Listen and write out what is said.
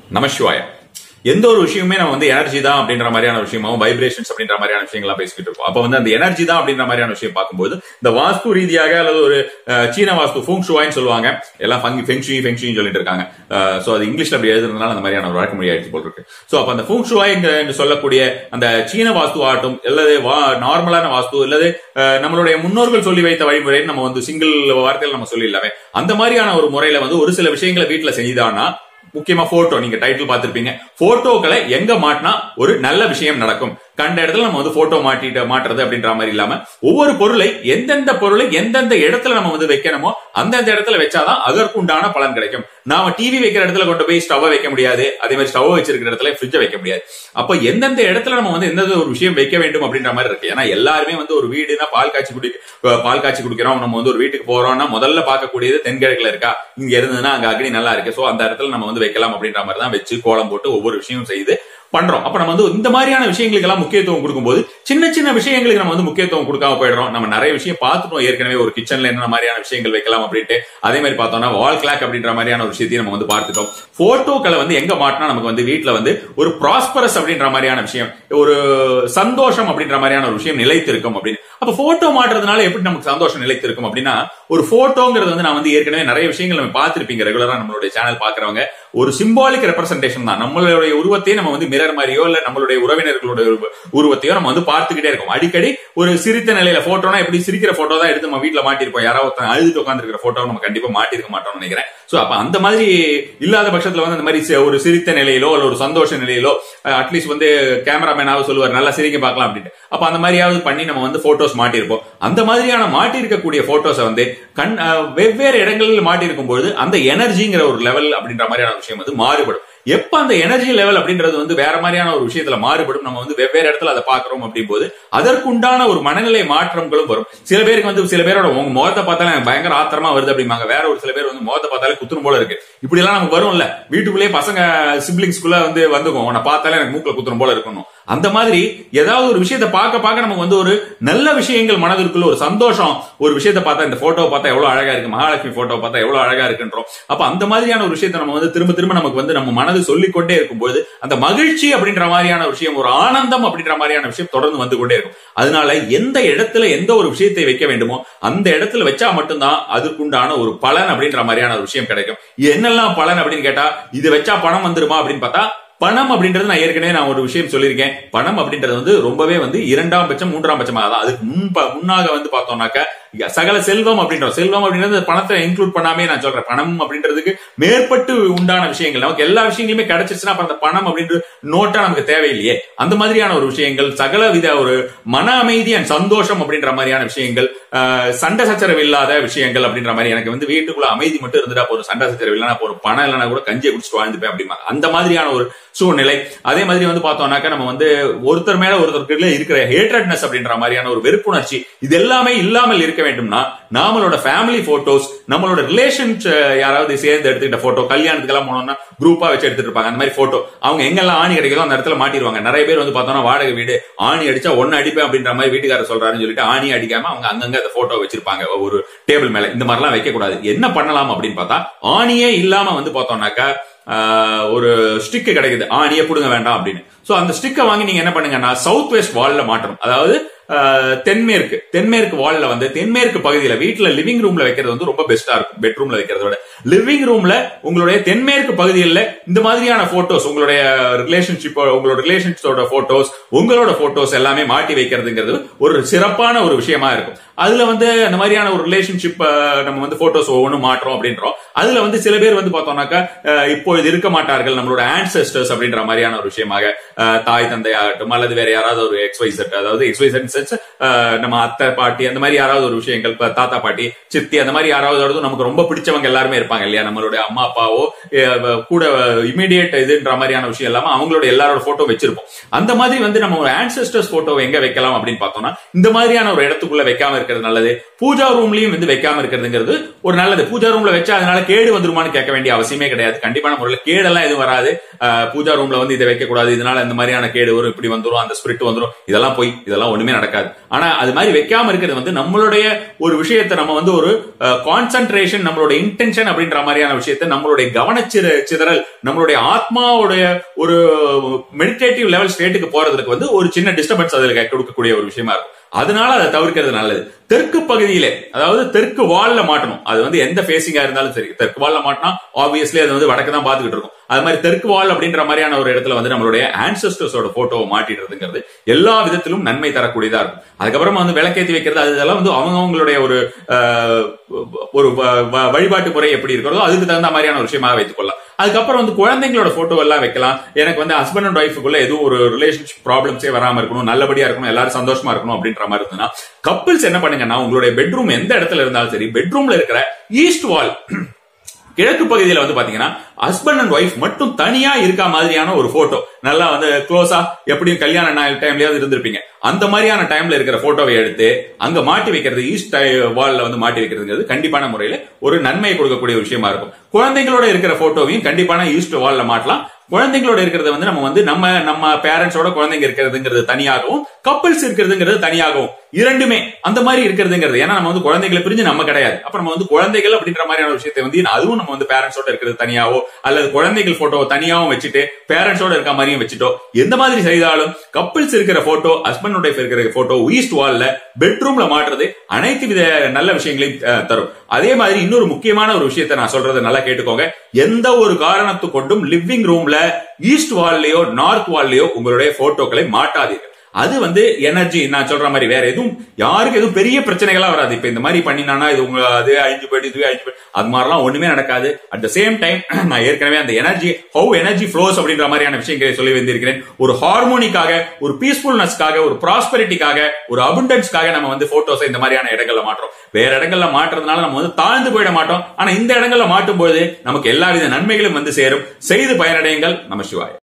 நமசிவாய எந்த ஒரு விஷயமே நம்ம வந்து எனர்ஜி தான் அப்படின்ற மாதிரியான விஷயமாவும் வைப்ரேஷன்ஸ் அப்படின்ற மாதிரியான விஷயங்கள்லாம் பேசிக்கிட்டு இருக்கோம் அப்ப வந்து அந்த எனர்ஜி தான் அப்படின்ற மாதிரியான விஷயம் பார்க்கும்போது இந்த வாஸ்து ரீதியாக அல்லது ஒரு அஹ், சீன வாஸ்து ஃபுங் ஷுவாய்னு சொல்லுவாங்க எல்லாம் ஃபங்கி ஃபெங்ஷி ஃபெங்ஷின்னு சொல்லிட்டு இருக்காங்க சோ அது இங்கிலீஷ்ல அப்படி எழுதுறதுனால அந்த மாதிரியான ஒரு வழக்கு மொழி ஆயிடுச்சு போல் இருக்கு சோ அப்ப அந்த ஃபுங் ஷுவாய் என்று சொல்லக்கூடிய அந்த சீன வாஸ்து ஆகட்டும் அல்லது நார்மலான வாஸ்து அல்லது அஹ், நம்மளுடைய முன்னோர்கள் சொல்லி வைத்த வழிமுறை நம்ம வந்து சிங்கிள் வார்த்தையில் நம்ம சொல்லிடலாமே அந்த மாதிரியான ஒரு முறையில வந்து ஒரு சில விஷயங்களை வீட்டுல செஞ்சுதான்னா முக்கியமா போட்டோ நீங்க டைட்டில் பார்த்திருப்பீங்க போட்டோக்களை எங்க மாட்டினா ஒரு நல்ல விஷயம் நடக்கும் கண்ட இடத்துல நம்ம வந்து போட்டோ மாட்டிட்டு மாட்டுறது அப்படின்ற மாதிரி இல்லாம ஒவ்வொரு பொருளை எந்தெந்த பொருளை எந்தெந்த இடத்துல நம்ம வந்து வைக்கணுமோ அந்தந்த இடத்துல வச்சாதான் அதற்குண்டான பலன் கிடைக்கும் நாம டிவி வைக்கிற இடத்துல கொண்டு போய் ஸ்டவ் வைக்க முடியாது அதே மாதிரி ஸ்டவ் வச்சிருக்கிற இடத்துல ஃப்ரிட்ஜை வைக்க முடியாது அப்ப எந்தெந்த இடத்துல நம்ம வந்து எந்தெந்த ஒரு விஷயம் வைக்க வேண்டும் அப்படின்ற மாதிரி இருக்கு ஏன்னா எல்லாருமே வந்து ஒரு வீடுனா பால் காய்ச்சி குடி பால் காய்ச்சி குடிக்கிறோம் நம்ம வந்து ஒரு வீட்டுக்கு போறோம்னா முதல்ல பார்க்கக்கூடியது தென்கிழக்குல இருக்கா இங்க இருந்ததுன்னா அங்க அக்னி நல்லா இருக்கு சோ அந்த இடத்துல நம்ம வந்து வைக்கலாம் அப்படின்ற மாதிரி தான் வச்சு கோலம் போட்டு ஒவ்வொரு விஷயமும் செய்து பண்றோம் அப்ப நம்ம வந்து இந்த மாதிரியான விஷயங்களுக்கு எல்லாம் முக்கியத்துவம் கொடுக்கும்போது சின்ன சின்ன விஷயங்களுக்கு நம்ம வந்து முக்கியத்துவம் கொடுக்காம போயிடுறோம் நம்ம நிறைய விஷயம் பார்த்துட்டோம் ஏற்கனவே ஒரு கிச்சன்ல என்ன மாதிரியான விஷயங்கள் வைக்கலாம் அப்படின்ட்டு அதே மாதிரி பார்த்தோம்னா வால் கிளாக் அப்படின்ற மாதிரியான ஒரு விஷயத்தையும் நம்ம வந்து பார்த்துட்டோம் போட்டோக்களை வந்து எங்க மாட்டினா நமக்கு வந்து வீட்டுல வந்து ஒரு ப்ராஸ்பரஸ் அப்படின்ற மாதிரியான விஷயம் ஒரு சந்தோஷம் அப்படின்ற மாதிரியான ஒரு விஷயம் நிலைத்திருக்கும் அப்படின்னு அப்ப போட்டோ மாட்டுறதுனால எப்படி நமக்கு சந்தோஷம் நிலைத்திருக்கும் அப்படின்னா ஒரு போட்டோங்கிறது வந்து நான் வந்து ஏற்கனவே நிறைய விஷயங்கள் நம்ம பார்த்திருப்பீங்க ரெகுலரா நம்மளுடைய சேனல் பாக்குறவங்க ஒரு சிம்பாலிக் ரெப்ரசன்டேஷன் தான் நம்மளுடைய உருவத்தையே நம்ம வந்து மிரர் மாதிரியோ இல்ல நம்மளுடைய உறவினர்களுடைய உருவ- உருவத்தையோ நம்ம வந்து பார்த்துக்கிட்டே இருக்கோம் அடிக்கடி ஒரு சிரித்த நிலையில போட்டோனா எப்படி சிரிக்கிற போட்டோ தான் எடுத்து நம்ம வீட்டுல மாட்டிருப்போம் யாராவது ஒருத்தன் அழுதுட்டு உட்காந்துருக்கிற போட்டோ நம்ம கண்டிப்பா மாட்டிருக்க மாட்டோம்னு நினைக்கிறேன் சோ அப்ப அந்த மாதிரி இல்லாத பட்சத்துல வந்து அந்த மாதிரி சி- ஒரு சிரித்த நிலையிலோ இல்ல ஒரு சந்தோஷ நிலையிலோ அட்லீஸ்ட் வந்து கேமராமேனாவது சொல்லுவார் நல்லா சிரிக்க பார்க்கலாம் அப்படின்ட்டு அப்ப அந்த மாதிரியாவது பண்ணி நம்ம வந்து போட்டோஸ் மாட்டிருப்போம் அந்த மாதிரியான மாட்டி இருக்கக்கூடிய போட்டோஸை வந்து கண் அஹ், வெவ்வேறு இடங்களில் மாட்டி இருக்கும் பொழுது அந்த எனர்ஜிங்கிற ஒரு லெவல் அப்படின்ற மாதிரியான விஷயம் வந்து மாறுபடும் எப்ப அந்த எனர்ஜி லெவல் அப்படின்றது வந்து வேற மாதிரியான ஒரு விஷயத்துல மாறுபடும் நம்ம வந்து வெவ்வேறு இடத்துல அதை பாக்குறோம் அப்படின் போது அதற்குண்டான ஒரு மனநிலை மாற்றங்களும் வரும் சில பேருக்கு வந்து சில பேரோட உங்க முகத்தை பார்த்தாலே எனக்கு பயங்கர ஆத்திரமா வருது அப்படிம்பாங்க வேற ஒரு சில பேர் வந்து முகத்தை பார்த்தாலே குத்துரும் போல இருக்கு இப்படி எல்லாம் நமக்கு வரும்ல வீட்டுக்குள்ளேயே பசங்க சிப்ளிங்ஸ்குள்ள வந்து வந்துக்கும் உன்னை பார்த்தாலே எனக்கு மூக்குல குத்துரும் போல இருக்கணும் அந்த மாதிரி ஏதாவது ஒரு விஷயத்தை பார்க்க பார்க்க நமக்கு வந்து ஒரு நல்ல விஷயங்கள் மனதிற்குள்ள ஒரு சந்தோஷம் ஒரு விஷயத்தை பார்த்தா இந்த போட்டோவை பார்த்தா எவ்வளவு அழகா இருக்கு மகாலட்சுமி போட்டோ பார்த்தா எவ்வளவு அழகா இருக்குன்றோம் அப்ப அந்த மாதிரியான ஒரு விஷயத்தை நம்ம வந்து திரும்ப திரும்ப நமக்கு வந்து நம்ம மனது சொல்லிக்கொண்டே இருக்கும்போது அந்த மகிழ்ச்சி அப்படின்ற மாதிரியான விஷயம் ஒரு ஆனந்தம் அப்படின்ற மாதிரியான விஷயம் தொடர்ந்து வந்து கொண்டே இருக்கும் அதனால எந்த இடத்துல எந்த ஒரு விஷயத்தை வைக்க வேண்டுமோ அந்த இடத்துல வச்சா மட்டும்தான் அதுக்குண்டான ஒரு பலன் அப்படின்ற மாதிரியான ஒரு விஷயம் கிடைக்கும் என்னெல்லாம் பலன் அப்படின்னு கேட்டா இது வச்சா பணம் வந்துருமா அப்படின்னு பார்த்தா பணம் அப்படின்றது நான் ஏற்கனவே நான் ஒரு விஷயம் சொல்லியிருக்கேன் பணம் அப்படின்றது வந்து ரொம்பவே வந்து இரண்டாம் பட்சம் மூன்றாம் பட்சமாக தான் அதுக்கு முன் முன்னாக வந்து பார்த்தோம்னாக்க சகல செல்வம் அப்படின்றோம் செல்வம் அப்படின்றது பணத்தை இன்க்ளூட் பண்ணாமே நான் சொல்றேன் பணம் அப்படின்றதுக்கு மேற்பட்டு உண்டான விஷயங்கள் நமக்கு எல்லா விஷயங்களுமே கிடைச்சிருச்சுன்னா அப்ப அந்த பணம் அப்படின்ற நோட்டா நமக்கு தேவையில்லையே அந்த மாதிரியான ஒரு விஷயங்கள் சகல வித ஒரு மன அமைதி அண்ட் சந்தோஷம் அப்படின்ற மாதிரியான விஷயங்கள் ஆஹ், சண்டை சச்சரவு இல்லாத விஷயங்கள் அப்படின்ற மாதிரி எனக்கு வந்து வீட்டுக்குள்ள அமைதி மட்டும் இருந்துட்டா போதும் சண்டை சச்சரவு இல்லைன்னா போதும் பணம் இல்லைன்னா கூட கஞ்சியை குடிச்சிட்டு வாழ்ந்துப்பேன் அப்படிமா அந்த மாதிரியான ஒரு சூழ்நிலை அதே மாதிரி வந்து பார்த்தோம்னாக்க நம்ம வந்து ஒருத்தர் மேல ஒருத்தருக்குள்ள இருக்கிற ஹேட்ரட்னஸ் அப்படின்ற மாதிரியான ஒரு வெறுப்புணர்ச்சி இது எல்லாமே இல்லாமல் இருக்க வேண்டும்னா நம்மளோட ஃபேமிலி போட்டோஸ் நம்மளோட ரிலேஷன்ஸ் யாராவது சேர்ந்து எடுத்துக்கிட்ட போட்டோ கல்யாணத்துக்கெல்லாம் போனோம்னா குரூப்பா வச்சு எடுத்துட்டு இருப்பாங்க அந்த மாதிரி போட்டோ அவங்க எங்கெல்லாம் ஆணி கிடைக்குதோ அந்த இடத்துல மாட்டிடுவாங்க நிறைய பேர் வந்து பார்த்தோம்னா வாடகை வீடு ஆணி அடிச்சா ஒன்னு அடிப்பேன் அப்படின்ற மாதிரி வீட்டுக்காரர் சொல்றாருன்னு சொல்லிட்டு ஆணி அடிக்காம அவங்க அங்கங்க அந்த போட்டோ வச்சிருப்பாங்க ஒரு டேபிள் மேல இந்த மாதிரிலாம் வைக்க கூடாது என்ன பண்ணலாம் அப்படின்னு பார்த்தா ஆணியே இல்லாம வந்து பார்த்தோம்னாக்கா ஆஹ், ஒரு ஸ்டிக் கிடைக்குது ஆணியே புடுங்க வேண்டாம் அப்படின்னு சோ அந்த ஸ்டிக்கை வாங்கி நீங்க என்ன பண்ணுங்கன்னா சவுத் வெஸ்ட் வால்ல மாட்டணும் அதாவது ஆஹ், தென்மேற்கு தென்மேற்கு வால்ல வந்து தென்மேற்கு பகுதியில வீட்டுல லிவிங் ரூம்ல வைக்கிறது வந்து ரொம்ப பெஸ்டா இருக்கும் பெட்ரூம்ல வைக்கிறத விட லிவிங் ரூம்ல உங்களுடைய தென்மேற்கு பகுதியில் இந்த மாதிரியான போட்டோஸ் உங்களுடைய ரிலேஷன்ஷிப் உங்களோட ரிலேஷன்ஷிப்போட போட்டோஸ் உங்களோட போட்டோஸ் எல்லாமே மாட்டி வைக்கிறதுங்கிறது ஒரு சிறப்பான ஒரு விஷயமா இருக்கும் அதுல வந்து அந்த மாதிரியான ஒரு ரிலேஷன்ஷிப் நம்ம வந்து போட்டோஸ் ஒவ்வொன்றும் மாற்றோம் அப்படின்றோம் அதுல வந்து சில பேர் வந்து பார்த்தோம்னாக்கா அஹ், இப்பொழுது இருக்க மாட்டார்கள் நம்மளோட ஆன்செஸ்டர்ஸ் அப்படின்ற மாதிரியான ஒரு விஷயமாக அஹ், தாய் தந்தை ஆகட்டும் அல்லது வேற யாராவது ஒரு எக்ஸ்வைசட் அதாவது எக்ஸ்வைசட் சென்ஸ் நம்ம அத்தை பாட்டி அந்த மாதிரி யாராவது ஒரு விஷயங்கள் இப்ப தாத்தா பாட்டி சித்தி அந்த மாதிரி யாராவது நமக்கு ரொம்ப பிடிச்சவங்க எல்லாருமே இருப்பாங்க இல்லையா நம்மளுடைய அம்மா அப்பாவோ அஹ், கூட இமீடியட் இதுன்ற மாதிரியான விஷயம் இல்லாம அவங்களோட எல்லாரோட போட்டோ வச்சிருப்போம் அந்த மாதிரி வந்து நம்ம ஒரு ஆன்செஸ்டர்ஸ் போட்டோ எங்க வைக்கலாம் அப்படின்னு பார்த்தோம்னா இந்த மாதிரியான ஒரு இடத்துக்குள்ள வைக்காம இருக்கிறது நல்லது பூஜா ரூம்லயும் வந்து வைக்காம இருக்கிறதுங்கிறது ஒரு நல்லது பூஜா ரூம்ல வச்சா அதனால கேடு வந்துருமான்னு கேட்க வேண்டிய அவசியமே கிடையாது கண்டிப்பான முறையில் கேடெல்லாம் எதுவும் வராது அஹ், பூஜா ரூம்ல வந்து இதை வைக்க கூடாது இதனால இந்த மாதிரியான கேடு வரும் இப்படி வந்துரும் அந்த ஸ்பிரிட் வந்துரும் இதெல்லாம் போய் இதெல்லாம் ஒண்ணுமே நடக்காது ஆனா அது மாதிரி வைக்காம இருக்கிறது வந்து நம்மளுடைய ஒரு விஷயத்தை நம்ம வந்து ஒரு கான்சென்ட்ரேஷன் நம்மளோட இன்டென்ஷன் அப்படின்ற அப்படின்ற மாதிரியான விஷயத்தை நம்மளுடைய கவனச்சிற சிதறல் நம்மளுடைய ஆத்மாவுடைய ஒரு மெடிடேட்டிவ் லெவல் ஸ்டேட்டுக்கு போறதுக்கு வந்து ஒரு சின்ன டிஸ்டர்பன்ஸ் அதுல கொடுக்கக்கூடிய ஒரு விஷயமா இருக்கும் அதனால அதை தவிர்க்கிறது நல்லது தெற்கு பகுதியிலே அதாவது தெற்கு வால்ல மாட்டணும் அது வந்து எந்த ஃபேசிங்கா இருந்தாலும் சரி தெற்கு வால்ல மாட்டினா ஆப்வியஸ்லி அது வந்து வடக்கு தான் பாத்துக்கிட்டு இருக்கும் அது மாதிரி தெற்கு வால் அப்படின்ற மாதிரியான ஒரு இடத்துல வந்து நம்மளுடைய ஆன்சஸ்டர்ஸோட போட்டோவை மாட்டிடுறதுங்கிறது எல்லா விதத்திலும் நன்மை தரக்கூடியதா இருக்கும் அதுக்கப்புறமா வந்து விளக்கேத்தி வைக்கிறது அது இதெல்லாம் வந்து அவங்க அவங்களுடைய ஒரு ஒரு வழிபாட்டு முறை எப்படி இருக்கிறதோ அதுக்கு தகுந்த மாதிரியான ஒரு விஷயமாக வைத்துக் கொள்ளலாம் அதுக்கப்புறம் வந்து குழந்தைங்களோட போட்டோ எல்லாம் வைக்கலாம் எனக்கு வந்து ஹஸ்பண்ட் அண்ட் ஒய்ஃபுக்குள்ள எதுவும் ஒரு ரிலேஷன்ஷிப் ப்ராப்ளம்ஸே வராம இருக்கணும் நல்லபடியா இருக்கணும் எல்லாரும் சந்தோஷமா இருக்கணும் அப்படின்ற மாதிரி இருந்ததுன்னா கப்பிள்ஸ் என்ன பண்ணுங்கன்னா உங்களுடைய பெட்ரூம் எந்த இடத்துல இருந்தாலும் சரி பெட்ரூம்ல இருக்கிற ஈஸ்ட் வால் கிழக்கு பகுதியில வந்து பாத்தீங்கன்னா ஹஸ்பண்ட் அண்ட் ஒய்ஃப் மட்டும் தனியா இருக்க மாதிரியான ஒரு போட்டோ நல்லா வந்து க்ளோஸா எப்படியும் கல்யாண டைம்லயாவது இருந்திருப்பீங்க அந்த மாதிரியான டைம்ல இருக்கிற போட்டோவை எடுத்து அங்க மாட்டி வைக்கிறது ஈஸ்ட் வால்ல வந்து மாட்டி வைக்கிறதுங்கிறது கண்டிப்பான முறையில ஒரு நன்மையை கொடுக்கக்கூடிய விஷயமா இருக்கும் குழந்தைங்களோட இருக்கிற போட்டோவையும் கண்டிப்பான ஈஸ்ட் வால்ல மாட்டலாம் குழந்தைங்களோட இருக்கிறத வந்து நம்ம வந்து நம்ம நம்ம பேரண்ட்ஸோட குழந்தைங்க இருக்கிறதுங்கிறது தனியாகவும் கப்பிள்ஸ் இருக்கிறதுங்கிறது தனியாகவும் இரண்டுமே அந்த மாதிரி இருக்கிறதுங்கிறது ஏன்னா நம்ம வந்து குழந்தைகளை பிரிஞ்சு நம்ம கிடையாது அப்ப நம்ம வந்து குழந்தைகள் அப்படின்ற மாதிரியான விஷயத்தை வந்து அதுவும் நம்ம வந்து பேரண்ட்ஸோட இருக்கிறது தனியாவோ அல்லது குழந்தைகள் போட்டோ தனியாவும் வச்சுட்டு பேரண்ட்ஸோட இருக்க மாதிரியும் வச்சுட்டோ எந்த மாதிரி செய்தாலும் கப்பிள்ஸ் இருக்கிற போட்டோ ஹஸ்பண்ட் ஒய்ஃப் இருக்கிற போட்டோ ஈஸ்ட் வால்ல பெட்ரூம்ல மாட்டுறது அனைத்து வித நல்ல விஷயங்களையும் தரும் அதே மாதிரி இன்னொரு முக்கியமான ஒரு விஷயத்தை நான் சொல்றதை நல்லா கேட்டுக்கோங்க எந்த ஒரு காரணத்து கொண்டும் லிவிங் ரூம்ல ஈஸ்ட் வால்லயோ நார்த் வால்லயோ உங்களுடைய போட்டோக்களை மாட்டாதீர்கள் அது வந்து எனர்ஜி நான் சொல்ற மாதிரி வேற எதுவும் யாருக்கு எதுவும் பெரிய பிரச்சனைகளா வராது இப்ப இந்த மாதிரி பண்ணினானா இது உங்க அது அழிஞ்சு போயிட்டு இதுவே அழிஞ்சு போயிட்டு அது மாதிரிலாம் ஒண்ணுமே நடக்காது அட் த சேம் டைம் நான் ஏற்கனவே அந்த எனர்ஜி ஹவு எனர்ஜி ஃப்ளோஸ் அப்படின்ற மாதிரியான விஷயங்களை சொல்லி வந்திருக்கிறேன் ஒரு ஹார்மோனிக்காக ஒரு பீஸ்ஃபுல்னஸ்க்காக ஒரு ப்ராஸ்பரிட்டிக்காக ஒரு அபுண்டன்ஸ்க்காக நம்ம வந்து போட்டோஸ் இந்த மாதிரியான இடங்கள்ல மாற்றோம் வேற இடங்கள்ல மாற்றுறதுனால நம்ம வந்து தாழ்ந்து போயிட மாட்டோம் ஆனா இந்த இடங்கள்ல மாட்டும் போது நமக்கு எல்லா வித நன்மைகளும் வந்து சேரும் செய்து பயனடையுங்கள் நம்ம சிவாய்